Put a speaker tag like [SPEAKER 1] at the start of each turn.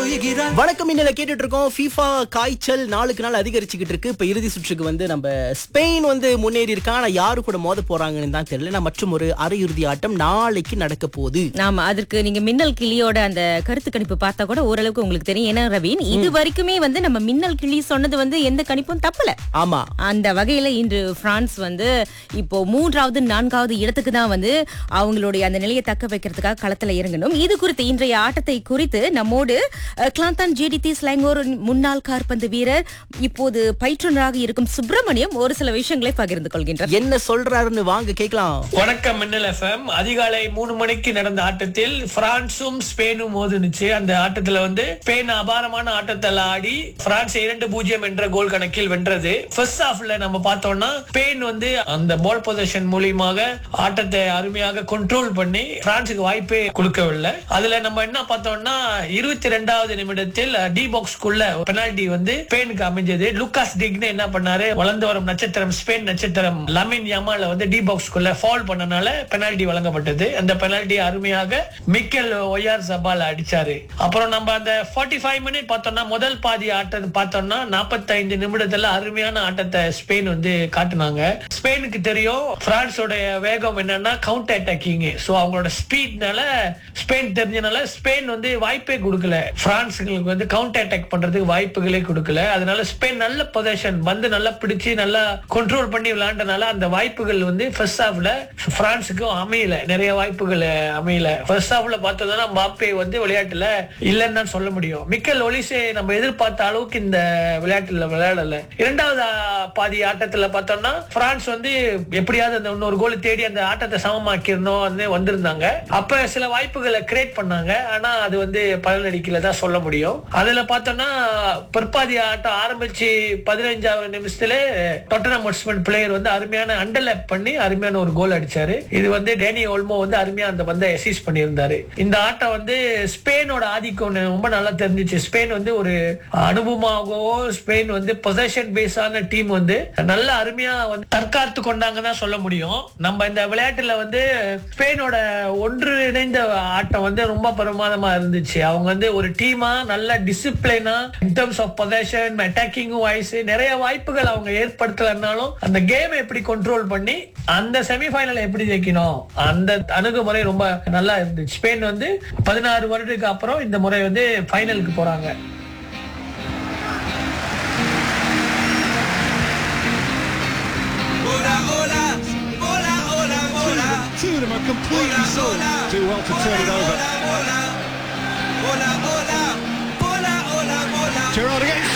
[SPEAKER 1] தோய்கிறாய்
[SPEAKER 2] வணக்கம் இன்னில கேட்டுட்டு இருக்கோம் FIFA காய்ச்சல் நாளுக்கு நாள் அதிகரிச்சுக்கிட்டு இருக்கு இப்ப இறுதி சுற்றுக்கு வந்து நம்ம ஸ்பெயின் வந்து முன்னேறி இருக்கா ஆனா யாரு கூட மோத போறாங்கன்னு தான் தெரியல நான் மற்றும் ஒரு அரையிறுதி ஆட்டம் நாளைக்கு நடக்க போகுது
[SPEAKER 3] ஆமா அதற்கு நீங்க மின்னல் கிளியோட அந்த கருத்து கணிப்பு பார்த்தா கூட ஓரளவுக்கு உங்களுக்கு தெரியும் ஏன்னா ரவீன் இது வரைக்குமே வந்து நம்ம மின்னல் கிளி சொன்னது வந்து எந்த கணிப்பும் தப்பல
[SPEAKER 2] ஆமா
[SPEAKER 3] அந்த வகையில இன்று பிரான்ஸ் வந்து இப்போ மூன்றாவது நான்காவது இடத்துக்கு தான் வந்து அவங்களுடைய அந்த நிலையை தக்க வைக்கிறதுக்காக களத்துல இறங்கணும் இது குறித்து இன்றைய ஆட்டத்தை குறித்து நம்மோடு அஹ், கிளாந்தான் ஜேடிடி ஸ்லாங்கோர் முன்னாள் காற்பந்து வீரர் இப்போது பயிற்றுனராக இருக்கும் சுப்பிரமணியம் ஒரு சில விஷயங்களை பகிர்ந்து கொள்கின்றார்
[SPEAKER 2] என்ன சொல்றாருன்னு வாங்க கேக்கலாம்
[SPEAKER 4] வணக்கம் மின்னல் எஃப்எம் அதிகாலை மூணு மணிக்கு நடந்த ஆட்டத்தில் பிரான்சும் ஸ்பெயினும் மோதுனுச்சு அந்த ஆட்டத்துல வந்து ஸ்பெயின் அபாரமான ஆட்டத்தில் ஆடி பிரான்ஸ் இரண்டு பூஜ்ஜியம் என்ற கோல் கணக்கில் வென்றது ஃபர்ஸ்ட் ஹாஃப்ல நம்ம பார்த்தோம்னா ஸ்பெயின் வந்து அந்த பால் பொசிஷன் மூலியமாக ஆட்டத்தை அருமையாக கண்ட்ரோல் பண்ணி பிரான்சுக்கு வாய்ப்பே கொடுக்கவில்லை அதுல நம்ம என்ன பார்த்தோம்னா இருபத்தி ரெண்டாவது நிமிடத்தில் டி பாக்ஸ்க்குள்ள பெனால்டி வந்து ஸ்பெயினுக்கு அமைஞ்சது லுக்காஸ் டிக்னே என்ன பண்ணாரு வளர்ந்து வரும் நட்சத்திரம் ஸ்பெயின் நட்சத்திரம் லமின் யமால வந்து டி பாக்ஸ்க்குள்ள ஃபால் பண்ணனால பெனால்டி வழங்கப்பட்டது அந்த பெனால்டி அருமையாக மிக்கல் ஒய்ஆர் சபால் அடிச்சாரு அப்புறம் நம்ம அந்த 45 ஃபைவ் மினிட் பார்த்தோம்னா முதல் பாதி ஆட்டம் பார்த்தோம்னா 45 நிமிடத்துல அருமையான ஆட்டத்தை ஸ்பெயின் வந்து காட்டுனாங்க ஸ்பெயினுக்கு தெரியும் பிரான்ஸோட வேகம் என்னன்னா கவுண்டர் அட்டாக்கிங் சோ அவங்களோட ஸ்பீட்னால ஸ்பெயின் தெரிஞ்சனால ஸ்பெயின் வந்து வாய்ப்பே கொடுக்கல பிரான்ஸுங்களுக்கு வந்து கவுண்டர் அட்டாக் பண்றதுக்கு வாய்ப்புகளே கொடுக்கல அதனால ஸ்பெயின் நல்ல பொசிஷன் வந்து நல்லா பிடிச்சு நல்லா கண்ட்ரோல் பண்ணி விளையாண்டனால அந்த வாய்ப்புகள் வந்து ஃபர்ஸ்ட் ஹாஃப்ல பிரான்ஸுக்கும் அமையல நிறைய வாய்ப்புகள் அமையல ஃபர்ஸ்ட் ஹாஃப்ல பார்த்தோம்னா மாப்பே வந்து விளையாட்டுல இல்லைன்னு தான் சொல்ல முடியும் மிக்கல் ஒலிசே நம்ம எதிர்பார்த்த அளவுக்கு இந்த விளையாட்டுல விளையாடல இரண்டாவது ஆ, பாதி ஆட்டத்துல பார்த்தோம்னா பிரான்ஸ் வந்து எப்படியாவது அந்த இன்னொரு கோல் தேடி அந்த ஆட்டத்தை சமமாக்கிடணும் வந்து வந்திருந்தாங்க அப்ப சில வாய்ப்புகளை கிரியேட் பண்ணாங்க ஆனா அது வந்து பலனடிக்கல தான் சொல்ல முடியும் அதுல பார்த்தோம்னா பிற்பாதி ஆட்டம் ஆரம்பிச்சு பதினஞ்சாவது நிமிஷத்துல டொட்டனம் ஹாட்ஸ்பர் பிளேயர் வந்து அருமையான அண்டர்லேப் பண்ணி அருமையான ஒரு கோல் அடிச்சாரு இது வந்து டேனி ஓல்மோ வந்து அருமையா அந்த பந்தை எசீஸ் பண்ணியிருந்தாரு இந்த ஆட்டம் வந்து ஸ்பெயினோட ஆதிக்கம் ரொம்ப நல்லா தெரிஞ்சிச்சு ஸ்பெயின் வந்து ஒரு அனுபவமாகவோ ஸ்பெயின் வந்து பொசஷன் பேஸான டீம் வந்து நல்ல அருமையா வந்து தற்காத்து கொண்டாங்க தான் சொல்ல முடியும் நம்ம இந்த விளையாட்டுல வந்து ஸ்பெயினோட ஒன்று இணைந்த ஆட்டம் வந்து ரொம்ப பிரமாதமா இருந்துச்சு அவங்க வந்து ஒரு டீமா நல்ல டிசிப்ளினா in terms of possession attacking wise நிறைய வாய்ப்புகள் அவங்க ஏற்படுத்தலனாலும் அந்த கேம் எப்படி கண்ட்ரோல் பண்ணி அந்த செமிஃபைனல் எப்படி ஜெயிக்கணும் அந்த அணுகுமுறை ரொம்ப நல்லா இருந்துச்சு ஸ்பெயின் வந்து பதினாறு வருடத்துக்கு அப்புறம் இந்த முறை வந்து ஃபைனலுக்கு போறாங்க
[SPEAKER 1] Hola, hola, hola, hola, hola.
[SPEAKER 5] Two of them are completely sold. Too well to turn it over.
[SPEAKER 1] Hola, hola, hola, hola, hola, hola.
[SPEAKER 5] Gerard again.